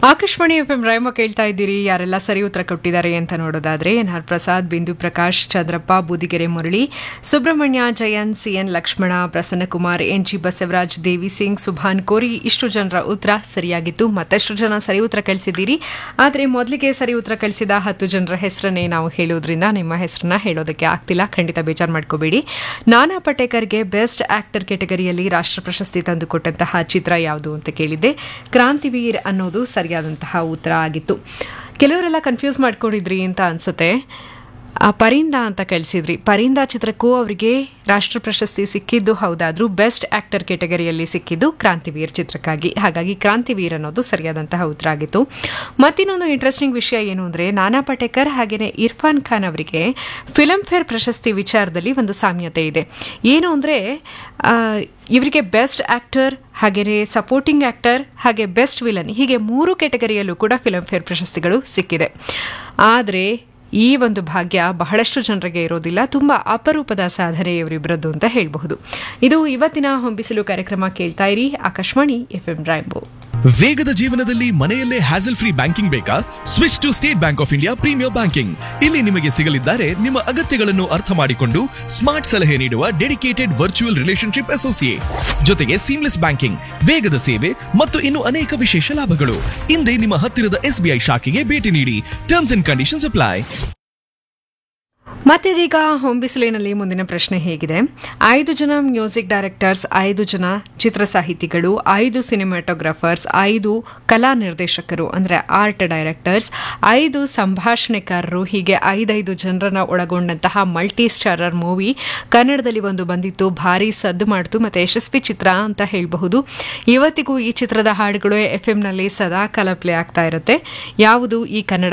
Akashvani F M Rayamma ಕೇಳ್ತಾ ಇದ್ದೀರಿ ಯಾರೆಲ್ಲ ಸರಿ ಉತ್ತರ ಕೊಟ್ಟಿದ್ದಾರೆ ಅಂತ ನೋಡೋದಾದ್ರೆ N R Prasad Bindu Prakash Chandrappa Boodigere Murali Subrahmanya Jayanth CN Lakshmana Prasannakumar N G Basavaraj Devi Singh Subhan Kori ಇಷ್ಟು ಜನರ ಉತ್ತರ ಸರಿಯಾಗಿತ್ತು ಮತ್ತಷ್ಟು ಜನ ಸರಿ ಉತ್ತರ ಕಳಿಸಿದ್ದೀರಿ ಆದರೆ ಮೊದಲಿಗೆ ಸರಿ ಉತ್ತರ ಕಳಿಸಿದ ಹತ್ತು ಜನರ ಹೆಸರನ್ನೇ ನಾವು ಹೇಳೋದ್ರಿಂದ ನಿಮ್ಮ ಹೆಸರನ್ನ ಹೇಳೋದಕ್ಕೆ ಆಗ್ತಿಲ್ಲ ಖಂಡಿತ ಬೇಜಾರು ಮಾಡ್ಕೋಬೇಡಿ ನಾನಾ ಪಟೇಕರ್ಗೆ ಬೆಸ್ಟ್ ಆಕ್ಟರ್ ಕೆಟಗರಿಯಲ್ಲಿ ರಾಷ್ಟ್ರ ಪ್ರಶಸ್ತಿ ತಂದುಕೊಟ್ಟಂತಹ ಚಿತ್ರ ಯಾವುದು ಅಂತ ಕೇಳಿದ್ದೆ ಕ್ರಾಂತಿವೀರ್ ಅನ್ನೋದು ಸರಿಯಾದಂತಹ ಉತ್ತರ ಆಗಿತ್ತು ಕೆಲವರೆಲ್ಲ ಕನ್ಫ್ಯೂಸ್ ಮಾಡ್ಕೊಂಡಿದ್ರಿ ಅಂತ ಅನ್ಸುತ್ತೆ ಆ ಪರಿಂದ ಅಂತ ಕಳಿಸಿದ್ರಿ ಪರಿಂದ ಚಿತ್ರಕ್ಕೂ ಅವರಿಗೆ ರಾಷ್ಟ್ರ ಪ್ರಶಸ್ತಿ ಸಿಕ್ಕಿದ್ದು ಹೌದಾದ್ರೂ ಬೆಸ್ಟ್ ಆಕ್ಟರ್ ಕೆಟಗರಿಯಲ್ಲಿ ಸಿಕ್ಕಿದ್ದು ಕ್ರಾಂತಿವೀರ್ ಚಿತ್ರಕ್ಕಾಗಿ ಹಾಗಾಗಿ ಕ್ರಾಂತಿವೀರ್ ಅನ್ನೋದು ಸರಿಯಾದಂತಹ ಉತ್ತರ ಆಗಿತ್ತು ಮತ್ತಿನ್ನೊಂದು ಇಂಟ್ರೆಸ್ಟಿಂಗ್ ವಿಷಯ ಏನು ಅಂದರೆ ನಾನಾ ಪಟೇಕರ್ ಹಾಗೆಯೇ ಇರ್ಫಾನ್ ಖಾನ್ ಅವರಿಗೆ ಫಿಲ್ಮ್ ಫೇರ್ ಪ್ರಶಸ್ತಿ ವಿಚಾರದಲ್ಲಿ ಒಂದು ಸಾಮ್ಯತೆ ಇದೆ ಏನು ಅಂದರೆ ಇವರಿಗೆ ಬೆಸ್ಟ್ ಆಕ್ಟರ್ ಹಾಗೆಯೇ ಸಪೋರ್ಟಿಂಗ್ ಆಕ್ಟರ್ ಹಾಗೆ ಬೆಸ್ಟ್ ವಿಲನ್ ಹೀಗೆ ಮೂರು ಕೆಟಗರಿಯಲ್ಲೂ ಕೂಡ ಫಿಲ್ಮ್ ಫೇರ್ ಪ್ರಶಸ್ತಿಗಳು ಸಿಕ್ಕಿದೆ ಆದರೆ ಈ ಒಂದು ಭಾಗ್ಯ ಬಹಳಷ್ಟು ಜನರಿಗೆ ಇರೋದಿಲ್ಲ ತುಂಬಾ ಅಪರೂಪದ ಸಾಧನೆ ಇವರಿಬ್ಬರದ್ದು ಅಂತ ಹೇಳಬಹುದು ಇದು ಇವತ್ತಿನ ಹೊಂಬಿಸಲು ಕಾರ್ಯಕ್ರಮ ಕೇಳ್ತಾ ಇರಿ ಆಕಾಶವಾಣಿ ಎಫ್ ಎಂ ರಾಯಂಬೋ ವೇಗದ ಜೀವನದಲ್ಲಿ ಮನೆಯಲ್ಲೇ ಹ್ಯಾಸಲ್ ಫ್ರೀ ಬ್ಯಾಂಕಿಂಗ್ ಬೇಕಾ switch to State Bank of India premier banking ಇಲ್ಲಿ ನಿಮಗೆ ಸಿಗಲಿದ್ದಾರೆ ನಿಮ್ಮ ಅಗತ್ಯಗಳನ್ನು ಅರ್ಥ ಮಾಡಿಕೊಂಡು ಸ್ಮಾರ್ಟ್ ಸಲಹೆ ನೀಡುವ ಡೆಡಿಕೇಟೆಡ್ ವರ್ಚುವಲ್ ರಿಲೇಶನ್ಶಿಪ್ ಅಸೋಸಿಯೇಟ್ ಜೊತೆಗೆ ಸೀಮ್ಲೆಸ್ ಬ್ಯಾಂಕಿಂಗ್ ವೇಗದ ಸೇವೆ ಮತ್ತು ಇನ್ನು ಅನೇಕ ವಿಶೇಷ ಲಾಭಗಳು ಹಿಂದೆ ನಿಮ್ಮ ಹತ್ತಿರದ ಎಸ್ಬಿಐ ಶಾಖೆಗೆ ಭೇಟಿ ನೀಡಿ ಟರ್ಮ್ಸ್ ಅಂಡ್ ಕಂಡೀಷನ್ಸ್ ಅಪ್ಲೈ ಮತ್ತಿದೀಗ ಹೊಂಬಿಸಿಲಿನಲ್ಲಿ ಮುಂದಿನ ಪ್ರಶ್ನೆ ಹೇಗಿದೆ ಐದು ಜನ ಮ್ಯೂಸಿಕ್ ಡೈರೆಕ್ಟರ್ಸ್ ಐದು ಜನ ಚಿತ್ರ ಸಾಹಿತಿಗಳು ಐದು ಸಿನಿಮಾಟೋಗ್ರಾಫರ್ಸ್ ಐದು ಕಲಾ ನಿರ್ದೇಶಕರು ಅಂದರೆ ಆರ್ಟ್ ಡೈರೆಕ್ಟರ್ಸ್ ಐದು ಸಂಭಾಷಣೆಕಾರರು ಹೀಗೆ ಐದೈದು ಜನರನ್ನ ಒಳಗೊಂಡಂತಹ ಮಲ್ಟಿ ಸ್ಟಾರರ್ ಮೂವಿ ಕನ್ನಡದಲ್ಲಿ ಒಂದು ಬಂದಿತ್ತು ಭಾರಿ ಸದ್ದು ಮಾಡ್ತು ಮತ್ತೆ ಯಶಸ್ವಿ ಚಿತ್ರ ಅಂತ ಹೇಳಬಹುದು ಇವತ್ತಿಗೂ ಈ ಚಿತ್ರದ ಹಾಡುಗಳು ಎಫ್ ಎಂನಲ್ಲಿ ಸದಾ ಕಾಲ ಪ್ಲೇ ಆಗ್ತಾ ಇರುತ್ತೆ ಯಾವುದು ಈ ಕನ್ನಡ